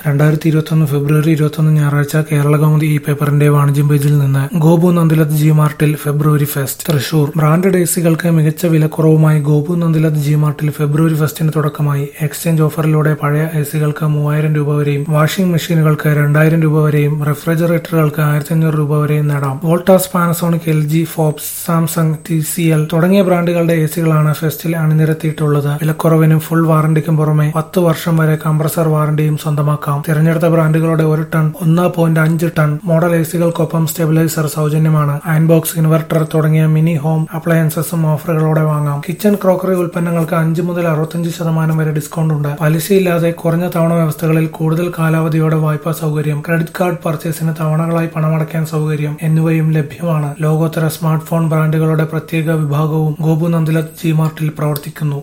രണ്ടായിരത്തി ഇരുപത്തൊന്ന് ഫെബ്രുവരി ഇരുപത്തൊന്ന് ഞായറാഴ്ച കേരളകൗമുദി ഈ പേപ്പറിന്റെ വാണിജ്യം പേജിൽ നിന്ന് ഗോപു നന്ദിലത്ത് ജി മാർട്ടിൽ ഫെബ്രുവരി ഫെസ്റ്റ് തൃശൂർ ബ്രാൻഡഡ് എസികൾക്ക് മികച്ച വിലക്കുറവുമായി ഗോപു നന്ദിലത്ത് ജി മാർട്ടിൽ ഫെബ്രുവരി ഫെസ്റ്റിന് തുടക്കമായി എക്സ്ചേഞ്ച് ഓഫറിലൂടെ പഴയ എസികൾക്ക് മൂവായിരം രൂപ വരെയും വാഷിംഗ് മെഷീനുകൾക്ക് രണ്ടായിരം രൂപ വരെയും റെഫ്രിജറേറ്ററുകൾക്ക് ആയിരത്തി അഞ്ഞൂറ് രൂപ വരെയും നേടാം Voltas Panasonic L G Forbes Samsung T C L തുടങ്ങിയ ബ്രാൻഡുകളുടെ എസികളാണ് ഫെസ്റ്റിൽ അണിനിരത്തിയിട്ടുള്ളത് വിലക്കുറവിനും ഫുൾ വാറണ്ടിക്കും പുറമെ പത്ത് വർഷം വരെ കംപ്രസർ വാറണ്ടിയും സ്വന്തമാക്കാം തിരഞ്ഞെടുത്ത ബ്രാൻഡുകളുടെ ഒരു ടൺ ഒന്ന് പോയിന്റ് അഞ്ച് ടൺ മോഡൽ എസികൾക്കൊപ്പം സ്റ്റെബിലൈസർ സൗജന്യമാണ് അയൺബോക്സ് ഇൻവെർട്ടർ തുടങ്ങിയ മിനി ഹോം അപ്ലയൻസസും ഓഫറുകളോടെ വാങ്ങാം കിച്ചൺ ക്രോക്കറി ഉൽപ്പന്നങ്ങൾക്ക് അഞ്ച് മുതൽ അറുപത്തഞ്ച് ശതമാനം വരെ ഡിസ്കൗണ്ട് ഉണ്ട് പലിശയില്ലാതെ കുറഞ്ഞ തവണ വ്യവസ്ഥകളിൽ കൂടുതൽ കാലാവധിയോടെ വായ്പാ സൗകര്യം ക്രെഡിറ്റ് കാർഡ് പർച്ചേസിന് തവണകളായി പണമടയ്ക്കാൻ സൗകര്യം എന്നിവയും ലഭ്യമാണ് ലോകോത്തര സ്മാർട്ട് ഫോൺ ബ്രാൻഡുകളുടെ പ്രത്യേക വിഭാഗവും ഗോപു നന്ദിലത്ത് ജി മാർട്ടിൽ പ്രവർത്തിക്കുന്നു